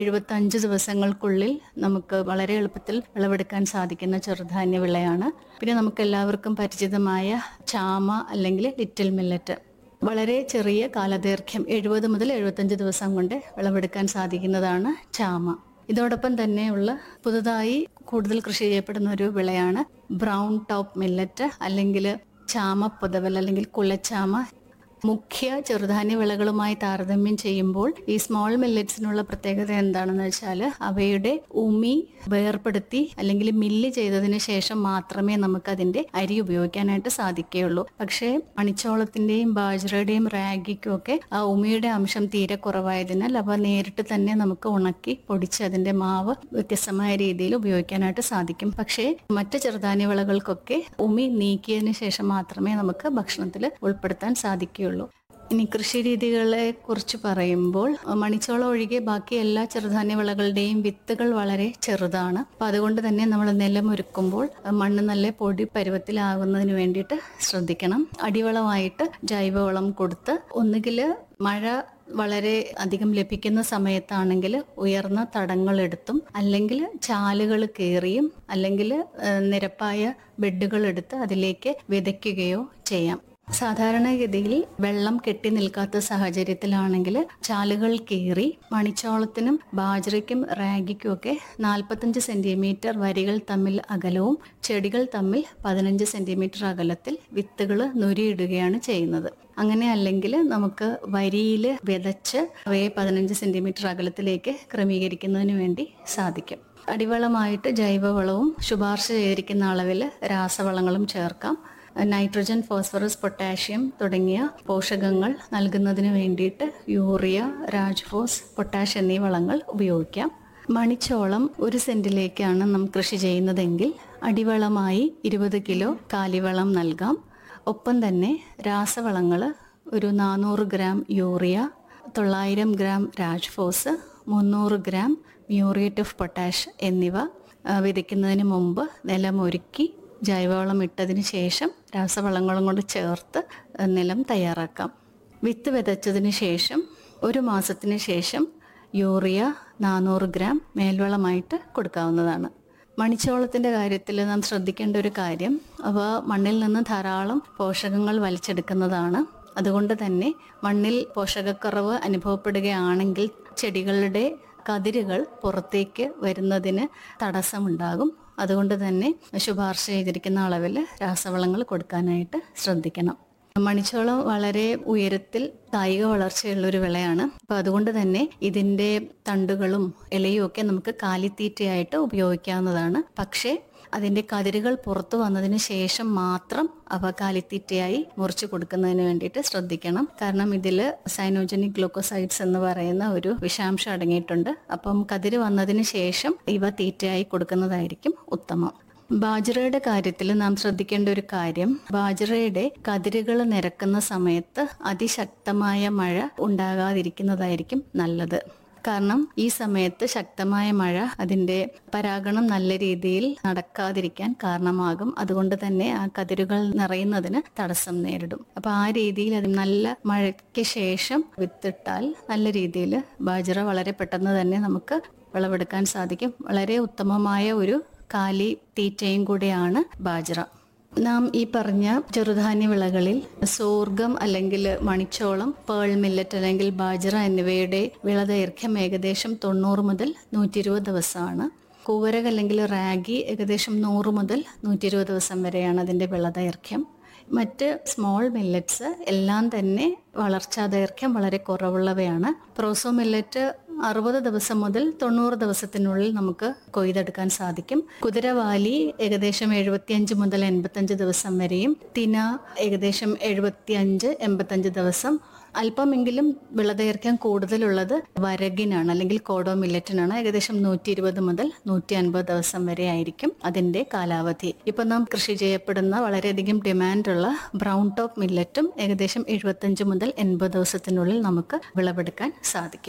എഴുപത്തഞ്ച് ദിവസങ്ങൾക്കുള്ളിൽ നമുക്ക് വളരെ എളുപ്പത്തിൽ വിളവെടുക്കാൻ സാധിക്കുന്ന ചെറുധാന്യ വിളയാണ് പിന്നെ നമുക്ക് എല്ലാവർക്കും പരിചിതമായ ചാമ അല്ലെങ്കിൽ ലിറ്റിൽ മില്ലറ്റ് വളരെ ചെറിയ കാലദൈർഘ്യം എഴുപത് മുതൽ എഴുപത്തഞ്ച് ദിവസം കൊണ്ട് വിളവെടുക്കാൻ സാധിക്കുന്നതാണ് ചാമ ഇതോടൊപ്പം തന്നെയുള്ള പുതുതായി കൂടുതൽ കൃഷി ചെയ്യപ്പെടുന്ന ഒരു വിളയാണ് ബ്രൗൺ ടോപ്പ് മില്ലറ്റ് അല്ലെങ്കിൽ ചാമ പുതവൽ അല്ലെങ്കിൽ കുളച്ചാമ മുഖ്യ ചെറുധാന്യ വിളകളുമായി താരതമ്യം ചെയ്യുമ്പോൾ ഈ സ്മോൾ മില്ലറ്റ്സിനുള്ള പ്രത്യേകത എന്താണെന്ന് വെച്ചാൽ അവയുടെ ഉമി വേർപ്പെടുത്തി അല്ലെങ്കിൽ മില്ല് ചെയ്തതിന് ശേഷം മാത്രമേ നമുക്ക് അതിന്റെ അരി ഉപയോഗിക്കാനായിട്ട് സാധിക്കുകയുള്ളൂ പക്ഷേ മണിച്ചോളത്തിന്റെയും ബാജ്രയുടെയും റാഗിക്കും ഒക്കെ ആ ഉമിയുടെ അംശം തീരെ കുറവായതിനാൽ അവ നേരിട്ട് തന്നെ നമുക്ക് ഉണക്കി പൊടിച്ച് അതിന്റെ മാവ് വ്യത്യസ്തമായ രീതിയിൽ ഉപയോഗിക്കാനായിട്ട് സാധിക്കും പക്ഷേ മറ്റ് ചെറുധാന്യ വിളകൾക്കൊക്കെ ഉമി നീക്കിയതിന് ശേഷം മാത്രമേ നമുക്ക് ഭക്ഷണത്തിൽ ഉൾപ്പെടുത്താൻ സാധിക്കുകയുള്ളൂ ഇനി കൃഷി രീതികളെ കുറിച്ച് പറയുമ്പോൾ മണിച്ചോളം ഒഴികെ ബാക്കി എല്ലാ ചെറുധാന്യ വിളകളുടെയും വിത്തുകൾ വളരെ ചെറുതാണ് അപ്പൊ അതുകൊണ്ട് തന്നെ നമ്മൾ നിലം ഒരുക്കുമ്പോൾ മണ്ണ് നല്ല പൊടി പരുവത്തിലാകുന്നതിന് വേണ്ടിയിട്ട് ശ്രദ്ധിക്കണം അടിവളമായിട്ട് ജൈവവളം കൊടുത്ത് ഒന്നുകിൽ മഴ വളരെ അധികം ലഭിക്കുന്ന സമയത്താണെങ്കിൽ ഉയർന്ന തടങ്ങൾ എടുത്തും അല്ലെങ്കിൽ ചാലുകൾ കയറിയും അല്ലെങ്കിൽ നിരപ്പായ ബെഡുകൾ എടുത്ത് അതിലേക്ക് വിതയ്ക്കുകയോ ചെയ്യാം സാധാരണഗതിയിൽ വെള്ളം കെട്ടി നിൽക്കാത്ത സാഹചര്യത്തിലാണെങ്കിൽ ചാലുകൾ കീറി മണിച്ചോളത്തിനും ബാജ്രയ്ക്കും റാഗിക്കും ഒക്കെ നാൽപ്പത്തഞ്ച് സെന്റിമീറ്റർ വരികൾ തമ്മിൽ അകലവും ചെടികൾ തമ്മിൽ പതിനഞ്ച് സെന്റിമീറ്റർ അകലത്തിൽ വിത്തുകൾ നുരിയിടുകയാണ് ചെയ്യുന്നത് അങ്ങനെ അല്ലെങ്കിൽ നമുക്ക് വരിയിൽ വിതച്ച് അവയെ പതിനഞ്ച് സെന്റിമീറ്റർ അകലത്തിലേക്ക് ക്രമീകരിക്കുന്നതിന് വേണ്ടി സാധിക്കും അടിവളമായിട്ട് ജൈവവളവും ശുപാർശ ചെയ്തിരിക്കുന്ന അളവിൽ രാസവളങ്ങളും ചേർക്കാം നൈട്രജൻ ഫോസ്ഫറസ് പൊട്ടാഷ്യം തുടങ്ങിയ പോഷകങ്ങൾ നൽകുന്നതിന് വേണ്ടിയിട്ട് യൂറിയ രാജ്ഫോസ് പൊട്ടാഷ് എന്നീ വളങ്ങൾ ഉപയോഗിക്കാം മണിച്ചോളം ഒരു സെന്റിലേക്കാണ് നാം കൃഷി ചെയ്യുന്നതെങ്കിൽ അടിവളമായി ഇരുപത് കിലോ കാലിവളം നൽകാം ഒപ്പം തന്നെ രാസവളങ്ങൾ ഒരു നാനൂറ് ഗ്രാം യൂറിയ തൊള്ളായിരം ഗ്രാം രാജ്ഫോസ് മുന്നൂറ് ഗ്രാം മ്യൂറിയേറ്റ് ഓഫ് പൊട്ടാഷ് എന്നിവ വിതയ്ക്കുന്നതിന് മുമ്പ് നിലമൊരുക്കി ജൈവവളം ഇട്ടതിന് ശേഷം രാസവളങ്ങളും കൊണ്ട് ചേർത്ത് നിലം തയ്യാറാക്കാം വിത്ത് വിതച്ചതിന് ശേഷം ഒരു മാസത്തിന് ശേഷം യൂറിയ നാനൂറ് ഗ്രാം മേൽവളമായിട്ട് കൊടുക്കാവുന്നതാണ് മണിച്ചോളത്തിൻ്റെ കാര്യത്തിൽ നാം ശ്രദ്ധിക്കേണ്ട ഒരു കാര്യം അവ മണ്ണിൽ നിന്ന് ധാരാളം പോഷകങ്ങൾ വലിച്ചെടുക്കുന്നതാണ് അതുകൊണ്ട് തന്നെ മണ്ണിൽ പോഷകക്കുറവ് അനുഭവപ്പെടുകയാണെങ്കിൽ ചെടികളുടെ കതിരുകൾ പുറത്തേക്ക് വരുന്നതിന് തടസ്സമുണ്ടാകും അതുകൊണ്ട് തന്നെ ശുപാർശ ചെയ്തിരിക്കുന്ന അളവിൽ രാസവളങ്ങൾ കൊടുക്കാനായിട്ട് ശ്രദ്ധിക്കണം മണിച്ചോളം വളരെ ഉയരത്തിൽ കായിക വളർച്ചയുള്ള ഒരു വിളയാണ് അപ്പൊ അതുകൊണ്ട് തന്നെ ഇതിന്റെ തണ്ടുകളും ഇലയും ഒക്കെ നമുക്ക് കാലിത്തീറ്റയായിട്ട് ഉപയോഗിക്കാവുന്നതാണ് പക്ഷേ അതിന്റെ കതിരുകൾ പുറത്തു വന്നതിന് ശേഷം മാത്രം അവ കാലിത്തീറ്റയായി മുറിച്ചു കൊടുക്കുന്നതിന് വേണ്ടിയിട്ട് ശ്രദ്ധിക്കണം കാരണം ഇതിൽ സൈനോജനിക് ഗ്ലൂക്കോസൈഡ്സ് എന്ന് പറയുന്ന ഒരു വിഷാംശം അടങ്ങിയിട്ടുണ്ട് അപ്പം കതിര് വന്നതിന് ശേഷം ഇവ തീറ്റയായി കൊടുക്കുന്നതായിരിക്കും ഉത്തമം ബാജ്രയുടെ കാര്യത്തിൽ നാം ശ്രദ്ധിക്കേണ്ട ഒരു കാര്യം ബാജ്രയുടെ കതിരുകൾ നിരക്കുന്ന സമയത്ത് അതിശക്തമായ മഴ ഉണ്ടാകാതിരിക്കുന്നതായിരിക്കും നല്ലത് കാരണം ഈ സമയത്ത് ശക്തമായ മഴ അതിന്റെ പരാഗണം നല്ല രീതിയിൽ നടക്കാതിരിക്കാൻ കാരണമാകും അതുകൊണ്ട് തന്നെ ആ കതിരുകൾ നിറയുന്നതിന് തടസ്സം നേരിടും അപ്പൊ ആ രീതിയിൽ അത് നല്ല മഴയ്ക്ക് ശേഷം വിത്തിട്ടാൽ നല്ല രീതിയിൽ ബാജ്ര വളരെ പെട്ടെന്ന് തന്നെ നമുക്ക് വിളവെടുക്കാൻ സാധിക്കും വളരെ ഉത്തമമായ ഒരു കാലി തീറ്റയും കൂടെയാണ് ബാജ്ര നാം ഈ പറഞ്ഞ ചെറുധാന്യ വിളകളിൽ സോർഗം അല്ലെങ്കിൽ മണിച്ചോളം പേൾ മില്ലറ്റ് അല്ലെങ്കിൽ ബാജ്ര എന്നിവയുടെ വിളദൈർഘ്യം ഏകദേശം തൊണ്ണൂറ് മുതൽ നൂറ്റി ഇരുപത് ദിവസമാണ് കൂവരക അല്ലെങ്കിൽ റാഗി ഏകദേശം നൂറ് മുതൽ നൂറ്റി ഇരുപത് ദിവസം വരെയാണ് അതിൻ്റെ വിളദൈർഘ്യം മറ്റ് സ്മോൾ മില്ലറ്റ്സ് എല്ലാം തന്നെ വളർച്ചാ ദൈർഘ്യം വളരെ കുറവുള്ളവയാണ് പ്രോസോ മില്ലറ്റ് അറുപത് ദിവസം മുതൽ തൊണ്ണൂറ് ദിവസത്തിനുള്ളിൽ നമുക്ക് കൊയ്തെടുക്കാൻ സാധിക്കും കുതിരവാലി ഏകദേശം എഴുപത്തിയഞ്ച് മുതൽ എൺപത്തഞ്ച് ദിവസം വരെയും തിന ഏകദേശം എഴുപത്തിയഞ്ച് എൺപത്തഞ്ച് ദിവസം അല്പമെങ്കിലും വിളദൈർഘ്യം കൂടുതലുള്ളത് വരകിനാണ് അല്ലെങ്കിൽ കോഡോ മില്ലറ്റിനാണ് ഏകദേശം നൂറ്റി ഇരുപത് മുതൽ നൂറ്റി അൻപത് ദിവസം വരെ ആയിരിക്കും അതിന്റെ കാലാവധി ഇപ്പൊ നാം കൃഷി ചെയ്യപ്പെടുന്ന വളരെയധികം ഡിമാൻഡുള്ള ബ്രൗൺ ടോപ്പ് മില്ലറ്റും ഏകദേശം എഴുപത്തഞ്ച് മുതൽ എൺപത് ദിവസത്തിനുള്ളിൽ നമുക്ക് വിളവെടുക്കാൻ സാധിക്കും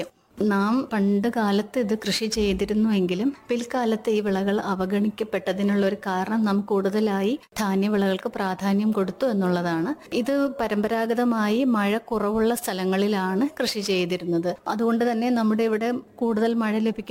നാം പണ്ട് കാലത്ത് ഇത് കൃഷി ചെയ്തിരുന്നുവെങ്കിലും പിൽക്കാലത്ത് ഈ വിളകൾ അവഗണിക്കപ്പെട്ടതിനുള്ള ഒരു കാരണം നാം കൂടുതലായി ധാന്യവിളകൾക്ക് പ്രാധാന്യം കൊടുത്തു എന്നുള്ളതാണ് ഇത് പരമ്പരാഗതമായി മഴ കുറവുള്ള സ്ഥലങ്ങളിലാണ് കൃഷി ചെയ്തിരുന്നത് അതുകൊണ്ട് തന്നെ നമ്മുടെ ഇവിടെ കൂടുതൽ മഴ ലഭിക്കുന്ന